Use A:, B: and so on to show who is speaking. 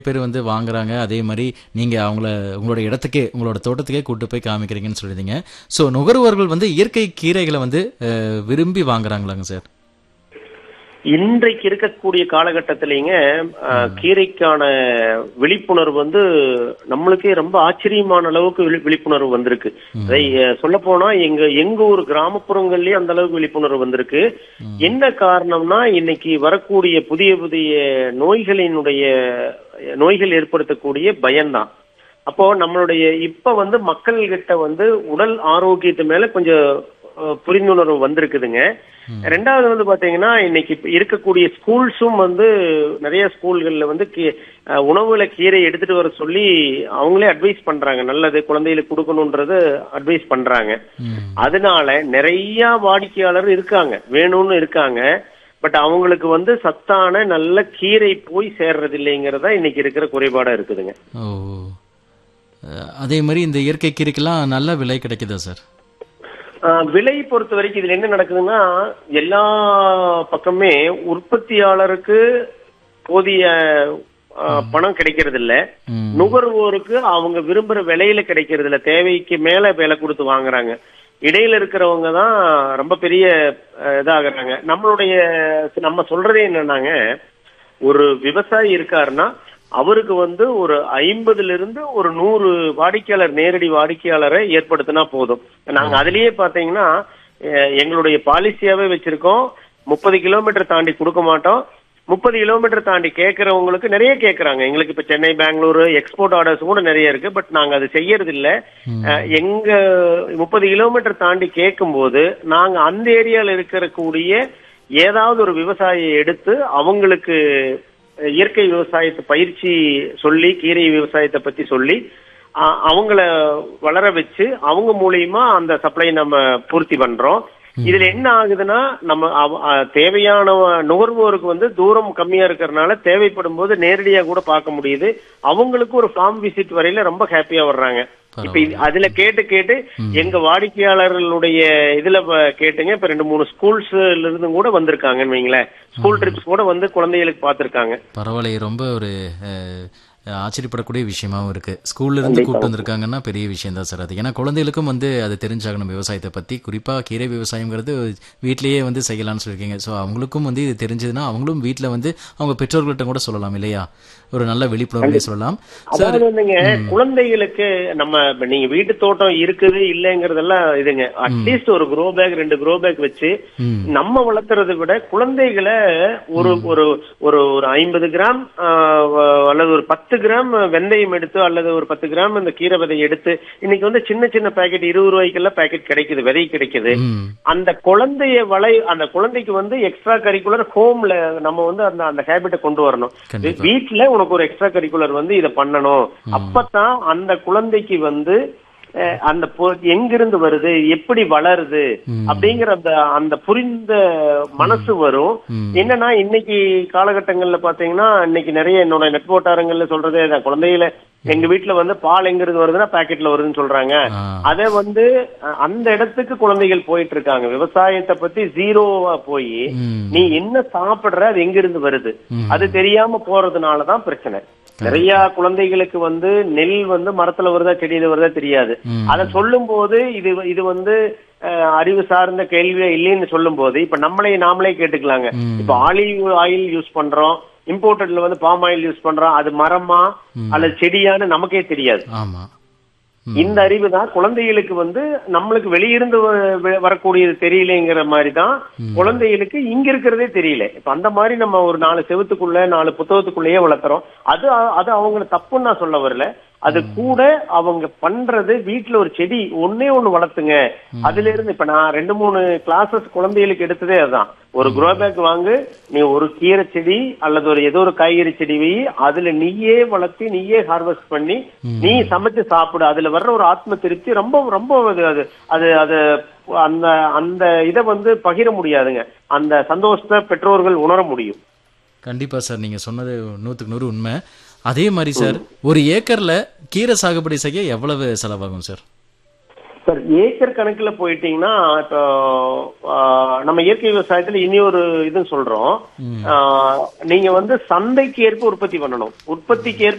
A: பேர் வந்து வாங்குறாங்க அதே மாதிரி நீங்க அவங்கள உங்களோட இடத்துக்கே உங்களோட தோட்டத்துக்கே கூட்டு போய் காமிக்கிறீங்கன்னு சொல்லிருந்தீங்க ஸோ நுகர்வோர்கள் வந்து இயற்கை கீரைகளை வந்து அஹ், விரும்பி வாங்குறாங்களாங்க சார்
B: இன்றைக்கு இருக்கக்கூடிய காலகட்டத்திலேங்க அஹ், கீரைக்கான விழிப்புணர்வு வந்து நம்மளுக்கே ரொம்ப ஆச்சரியமான அளவுக்கு விழி- விழிப்புணர்வு வந்திருக்கு அதை சொல்ல போனா எங்க எங்க ஊர் கிராமப்புறங்கள்லயே அந்த அளவுக்கு விழிப்புணர்வு வந்திருக்கு என்ன காரணம்னா இன்னைக்கு வரக்கூடிய புதிய புதிய நோய்களினுடைய நோய்கள் ஏற்படுத்தக்கூடிய பயம்தான் அப்போ நம்மளுடைய இப்ப வந்து மக்கள்கிட்ட வந்து உடல் ஆரோக்கியத்து மேல கொஞ்சம் அஹ், புரிந்துணர்வு வந்திருக்குதுங்க ரெண்டாவது வந்து பாத்தீங்கன்னா இன்னைக்கு இப்ப இருக்கக்கூடிய ஸ்கூல்ஸும் வந்து நிறைய ஸ்கூல்கள்ல வந்து கீ- அஹ், உணவுல கீரை எடுத்துட்டு வர சொல்லி அவங்களே அட்வைஸ் பண்றாங்க நல்லது குழந்தைகளுக்கு கொடுக்கணும்ன்றது அட்வைஸ் பண்றாங்க
A: ம்.
B: அதனால நிறைய வாடிக்கையாளர் இருக்காங்க வேணும்னு இருக்காங்க பட் அவங்களுக்கு வந்து சத்தான நல்ல கீரை போய் சேர்றது இல்லைங்கிறதா இன்னைக்கு இருக்கிற குறைபாடா இருக்குதுங்க
A: ஓ அஹ், அதே மாதிரி இந்த இயற்கை கீரைக்கெல்லாம் நல்ல விலை கிடைக்குதா சார்
B: ஆஹ் விலை பொறுத்த வரைக்கும் இதுல என்ன நடக்குதுன்னா எல்லா பக்கமே உற்பத்தியாளருக்கு போதிய ஆஹ், பணம் கிடைக்கிறது இல்ல
A: ம்.
B: நுகர்வோருக்கு அவங்க விரும்புற விலையில கிடைக்கிறது இல்ல தேவைக்கு மேல விலை கொடுத்து வாங்குறாங்க இடையில இருக்கிறவங்க தான் ரொம்ப பெரிய ஆஹ், இதாகுறாங்க நம்மளுடைய நம்ம சொல்றதே என்னன்னாங்க ஒரு விவசாயி இருக்காருன்னா அவருக்கு வந்து ஒரு ஐம்பதுல இருந்து ஒரு நூறு வாடிக்கையாளர் நேரடி வாடிக்கையாளரை ஏற்படுத்தினா போதும் நாங்க அதுலயே பாத்தீங்கன்னா அஹ், எங்களுடைய பாலிசியாவே வச்சிருக்கோம் முப்பது கிலோமீட்டர் தாண்டி கொடுக்க மாட்டோம் முப்பது கிலோமீட்டர் தாண்டி கேட்கறவங்களுக்கு நிறைய கேட்கறாங்க எங்களுக்கு இப்ப சென்னை பெங்களூர் எக்ஸ்போர்ட் ஆர்டர்ஸ் கூட நிறைய இருக்கு பட் நாங்க அது செய்யறது இல்ல அஹ், எங்க முப்பது கிலோமீட்டர் தாண்டி கேட்கும்போது நாங்க அந்த ஏரியால இருக்கக்கூடிய ஏதாவது ஒரு விவசாயியை எடுத்து அவங்களுக்கு அஹ், இயற்கை விவசாயத்தை பயிற்சி சொல்லி கீரை விவசாயத்தை பத்தி சொல்லி அ- அவங்கள வளர வச்சு அவங்க மூலியமா அந்த சப்ளை நம்ம பூர்த்தி பண்றோம் இதுல என்ன ஆகுதுன்னா நம்ம அவ- அ, தேவையான நுகர்வோருக்கு வந்து தூரம் கம்மியா இருக்கறனால தேவைப்படும் போது நேரடியா கூட பார்க்க முடியுது அவங்களுக்கு ஒரு ஃபார்ம் விசிட் வரையில ரொம்ப ஹாப்பியா வர்றாங்க இப்ப இது- அதுல கேட்டு கேட்டு எங்க வாடிக்கையாளர்களுடைய இதுல ப- கேட்டுங்க இப்ப ரெண்டு மூணு ஸ்கூல்ஸ்ல இருந்து கூட வந்திருக்காங்கன்னு வைங்களேன் ஸ்கூல் ட்ரிப்ஸ் கூட வந்து குழந்தைகளுக்கு பார்த்திருக்காங்க
A: பரவாயில்ல ரொம்ப ஒரு அஹ், ஆச்சரியப்படக்கூடிய விஷயமாவும் இருக்கு ஸ்கூல்ல இருந்து கூப்பிட்டு வந்திருக்காங்கன்னா பெரிய விஷயம் தான் சார் அது ஏன்னா குழந்தைகளுக்கும் வந்து அது தெரிஞ்சாகணும் விவசாயத்தை பத்தி குறிப்பா கீரை விவசாயம்ங்கிறது வீட்லயே வந்து செய்யலாம்னு சொல்லியிருக்கீங்க ஸோ அவங்களுக்கும் வந்து இது தெரிஞ்சதுன்னா அவங்களும் வீட்ல வந்து அவங்க பெற்றோர்கள்ட்ட கூட சொல்லலாம் இல்லையா ஒரு நல்ல விழிப்புணர்வுலேயே சொல்லலாம் சார்
B: அதாவது வந்துங்க குழந்தைகளுக்கு நம்ம இப்ப நீங்க வீட்டு தோட்டம் இருக்குது இல்லைங்கிறதெல்லாம் இதுங்க அட்லீஸ்ட் ஒரு க்ரோ பேக் ரெண்டு க்ரோ பேக் வச்சு
A: ம்.
B: நம்ம வளர்த்துறதை விட குழந்தைகளை ஒரு ஒரு ஒரு ஒரு ஐம்பது கிராம் ஆஹ், வ- அல்லது ஒரு பத்து கிராம் வெந்தயம் எடுத்து அல்லது ஒரு பத்து கிராம் இந்த கீரை விதை எடுத்து இன்னைக்கு வந்து சின்ன சின்ன பாக்கெட் இருபது ரூபாய்க்கெல்லாம் பாக்கெட் கிடைக்குது விதை கிடைக்குது
A: ம்
B: அந்த குழந்தைய வளை அந்த குழந்தைக்கு வந்து எக்ஸ்ட்ரா கரிக்குலர் ஹோம்ல நம்ம வந்து அந்த அந்த ஹேபிட்டை கொண்டு வரணும்
A: கண்டிப்பா.
B: வீட்ல உனக்கு ஒரு எக்ஸ்ட்ரா கரிக்குலர் வந்து இத பண்ணணும் அப்பதான் அந்த குழந்தைக்கு வந்து அஹ், அந்த பொ- எங்கிருந்து வருது எப்படி வளருது அப்படிங்கிற அந்த அந்த புரிந்த மனசு வரும் என்னன்னா இன்னைக்கு காலகட்டங்கள்ல பாத்தீங்கன்னா இன்னைக்கு நிறைய என்னோட நெட் வட்டாரங்கள்ல சொல்றதே இதான். குழந்தைகள எங்க வீட்டுல வந்து பால் எங்க இருந்து வருதுன்னா பாக்கெட்ல வருதுன்னு சொல்றாங்க
A: ஆ.
B: அத வந்து அஹ், அந்த இடத்துக்கு குழந்தைகள் போயிட்டு இருக்காங்க விவசாயத்தை பத்தி ஜீரோவா போய்
A: ம்.
B: நீ என்ன சாப்பிடுற அது எங்க இருந்து வருது
A: ம்.
B: அது தெரியாம போறதுனாலதான் பிரச்சனை நிறைய குழந்தைகளுக்கு வந்து நெல் வந்து மரத்துல வருதா செடியில வருதா தெரியாது
A: ம்.
B: அத சொல்லும் போது இது இது வந்து அஹ், அறிவு சார்ந்த கேள்வியே இல்லைன்னு சொல்லும் போது இப்ப நம்மளே நாமளே கேட்டுக்கலாங்க
A: ம்.
B: இப்ப ஆலிவ் ஆயில் யூஸ் பண்றோம் இம்போர்ட்டட்ல வந்து பாம் ஆயில் யூஸ் பண்றோம் அது மரமா அல்லது செடியான்னு நமக்கே தெரியாது
A: ஆமா
B: இந்த அறிவு தான் குழந்தைகளுக்கு வந்து நம்மளுக்கு வெளியிருந்து வ- வ- வரக்கூடியது தெரியலங்கிற மாதிரி தான் குழந்தைகளுக்கு இங்க இருக்கிறதே தெரியல இப்ப அந்த மாதிரி நம்ம ஒரு நாலு செவத்துக்குள்ள நாலு புத்தகத்துக்குள்ளேயே வளர்த்துறோம் அது அ- அது அவங்க தப்புன்னு நான் சொல்ல வரல அது கூட அவங்க பண்றது வீட்டுல ஒரு செடி ஒன்னே ஒண்ணு வளர்த்துங்க அதுல இருந்து இப்ப நான் ரெண்டு மூணு கிளாஸஸ் குழந்தைகளுக்கு எடுத்ததே அதுதான் ஒரு குரோ பேக் வாங்கு நீ ஒரு கீரை செடி அல்லது ஒரு ஏதோ ஒரு காய்கறி செடி வை அதுல நீயே வளர்த்து நீயே ஹார்வெஸ்ட் பண்ணி நீ சமைச்சு சாப்பிடு அதுல வர்ற ஒரு ஆத்ம திருப்தி ரொம்ப ரொம்ப அது அது அது அது அந்த அந்த இதை வந்து பகிர முடியாதுங்க அந்த சந்தோஷத்தை பெற்றோர்கள் உணர முடியும்
A: கண்டிப்பா சார் நீங்க சொன்னது நூத்துக்கு நூறு உண்மை அதே மாதிரி சார் ஒரு ஏக்கர்ல கீரை சாகுபடி செய்ய எவ்வளவு செலவாகும் சார்
B: சார் ஏக்கர் கணக்குல போயிட்டீங்கன்னா இப்போ ஆ, நம்ம இயற்கை விவசாயத்துல இனி ஒரு இது சொல்றோம் ஆ, நீங்க வந்து சந்தைக்கு ஏற்ப உற்பத்தி பண்ணணும் உற்பத்திக்கு ஏற்ப